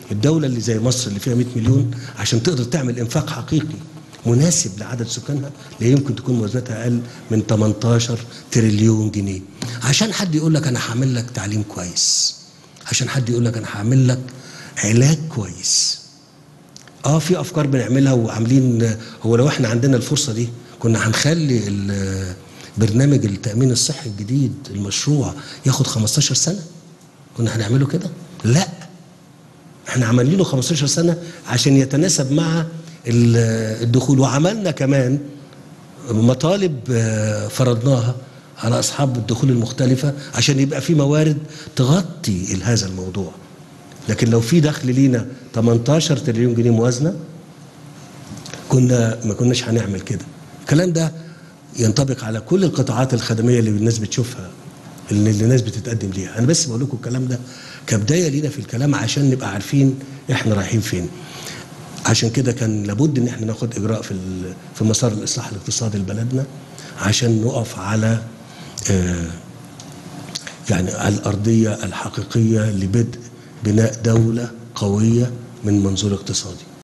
الدولة اللي زي مصر اللي فيها 100 مليون عشان تقدر تعمل إنفاق حقيقي مناسب لعدد سكانها لا يمكن تكون موازنتها أقل من 18 تريليون جنيه عشان حد يقول لك أنا هعمل لك تعليم كويس عشان حد يقول لك أنا هعمل لك علاج كويس اه في افكار بنعملها وعاملين هو لو احنا عندنا الفرصه دي كنا هنخلي ال- برنامج التامين الصحي الجديد المشروع ياخد 15 سنه كنا هنعمله كده لا احنا عاملينه 15 سنه عشان يتناسب مع ال- الدخول وعملنا كمان مطالب آه، فرضناها على اصحاب الدخول المختلفه عشان يبقى في موارد تغطي هذا الموضوع لكن لو في دخل لينا 18 تريليون جنيه موازنه كنا ما كناش هنعمل كده الكلام ده ينطبق على كل القطاعات الخدميه اللي الناس بتشوفها اللي اللي الناس بتتقدم ليها انا بس بقول لكم الكلام ده كبدايه لينا في الكلام عشان نبقى عارفين احنا رايحين فين عشان كده كان لابد ان احنا ناخد اجراء في ال- في مسار الاصلاح الاقتصادي لبلدنا عشان نقف على آه، يعني على الارضيه الحقيقيه لبدء بناء دوله قويه من منظور اقتصادي